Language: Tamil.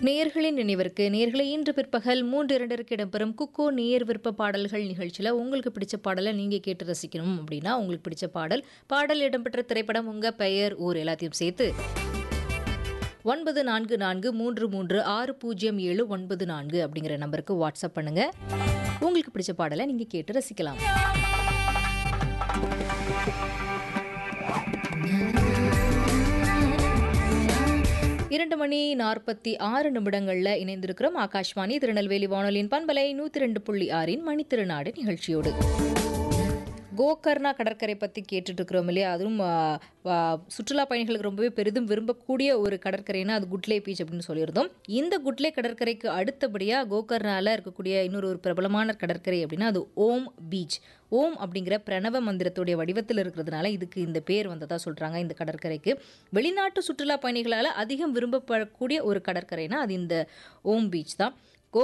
நேயர்களின் நினைவிற்கு நேயர்களை இன்று பிற்பகல் மூன்று இரண்டருக்கு இடம்பெறும் குக்கோ நேயர் விருப்ப பாடல்கள் நிகழ்ச்சியில் உங்களுக்கு பிடிச்ச பாடலை நீங்கள் கேட்டு ரசிக்கணும் அப்படின்னா உங்களுக்கு பிடிச்ச பாடல் பாடல் இடம்பெற்ற திரைப்படம் உங்கள் பெயர் ஊர் எல்லாத்தையும் சேர்த்து ஒன்பது நான்கு நான்கு மூன்று மூன்று ஆறு பூஜ்ஜியம் ஏழு ஒன்பது நான்கு அப்படிங்கிற நம்பருக்கு வாட்ஸ்அப் பண்ணுங்க உங்களுக்கு பிடிச்ச பாடலை நீங்கள் கேட்டு ரசிக்கலாம் இரண்டு மணி நாற்பத்தி ஆறு நிமிடங்களில் இணைந்திருக்கிறோம் ஆகாஷ்வாணி திருநெல்வேலி வானொலியின் பண்பலை நூற்றி ரெண்டு புள்ளி ஆறின் மணித்திருநாடு நிகழ்ச்சியோடு கோகர்ணா கடற்கரை பற்றி கேட்டுட்டு இருக்கிறோம் இல்லையா அதுவும் ஆ, ஆ, சுற்றுலா பயணிகளுக்கு ரொம்பவே பெரிதும் விரும்பக்கூடிய ஒரு கடற்கரைனா அது குட்லே பீச் அப்படின்னு சொல்லியிருந்தோம் இந்த குட்லே கடற்கரைக்கு அடுத்தபடியாக கோகர்ணாவில் இருக்கக்கூடிய இன்னொரு ஒரு பிரபலமான கடற்கரை அப்படின்னா அது ஓம் பீச் ஓம் அப்படிங்கிற பிரணவ மந்திரத்துடைய வடிவத்தில் இருக்கிறதுனால இதுக்கு இந்த பேர் வந்ததா சொல்கிறாங்க இந்த கடற்கரைக்கு வெளிநாட்டு சுற்றுலா பயணிகளால் அதிகம் விரும்பப்படக்கூடிய ஒரு கடற்கரைனா அது இந்த ஓம் பீச் தான்